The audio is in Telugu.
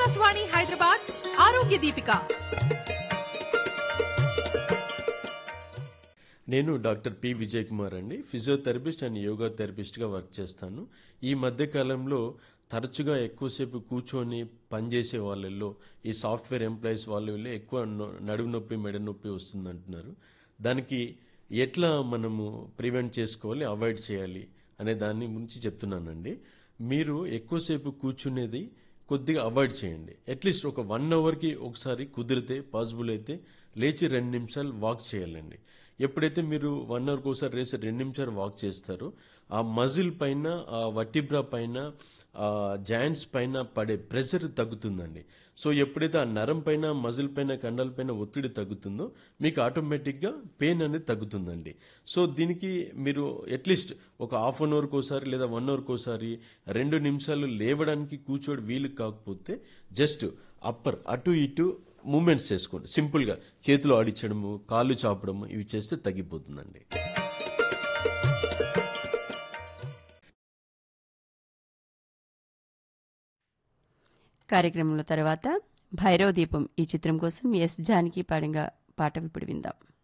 ఆకాశవాణి హైదరాబాద్ ఆరోగ్య దీపిక నేను డాక్టర్ పి విజయ్ కుమార్ అండి ఫిజియోథెరపిస్ట్ అండ్ యోగా థెరపిస్ట్గా వర్క్ చేస్తాను ఈ మధ్య కాలంలో తరచుగా ఎక్కువసేపు కూర్చొని పనిచేసే వాళ్ళల్లో ఈ సాఫ్ట్వేర్ ఎంప్లాయీస్ వాళ్ళలో ఎక్కువ నొ- నడుము నొప్పి మెడ నొప్పి వస్తుంది అంటున్నారు దానికి ఎట్లా మనము ప్రివెంట్ చేసుకోవాలి అవాయిడ్ చేయాలి అనే దాని గురించి చెప్తున్నానండి మీరు ఎక్కువసేపు కూర్చునేది కొద్దిగా అవాయిడ్ చేయండి అట్లీస్ట్ ఒక వన్ అవర్కి ఒకసారి కుదిరితే పాసిబుల్ అయితే లేచి రెండు నిమిషాలు వాక్ చేయాలండి ఎప్పుడైతే మీరు వన్ అవర్కి ఒకసారి లేచి రెండు నిమిషాలు వాక్ చేస్తారో ఆ మజిల్ పైన ఆ వటిబ్రా పైన ఆ జాయింట్స్ పైన పడే ప్రెషర్ తగ్గుతుందండి సో ఎప్పుడైతే ఆ నరం పైన మజిల్ పైన కండల పైన ఒత్తిడి తగ్గుతుందో మీకు ఆటోమేటిక్గా పెయిన్ అనేది తగ్గుతుందండి సో దీనికి మీరు అట్లీస్ట్ ఒక హాఫ్ అన్ అవర్కి ఒకసారి లేదా వన్ అవర్కి ఒకసారి రెండు నిమిషాలు లేవడానికి కూర్చోడు వీలు కాకపోతే జస్ట్ అప్పర్ అటు ఇటు మూమెంట్స్ చేసుకోండి సింపుల్గా చేతులు ఆడించడము కాళ్ళు చాపడము ఇవి చేస్తే తగ్గిపోతుందండి కార్యక్రమంలో తర్వాత భైరవ దీపం ఈ చిత్రం కోసం ఎస్ జానకి పాడంగా పాట ఇప్పుడు విందాం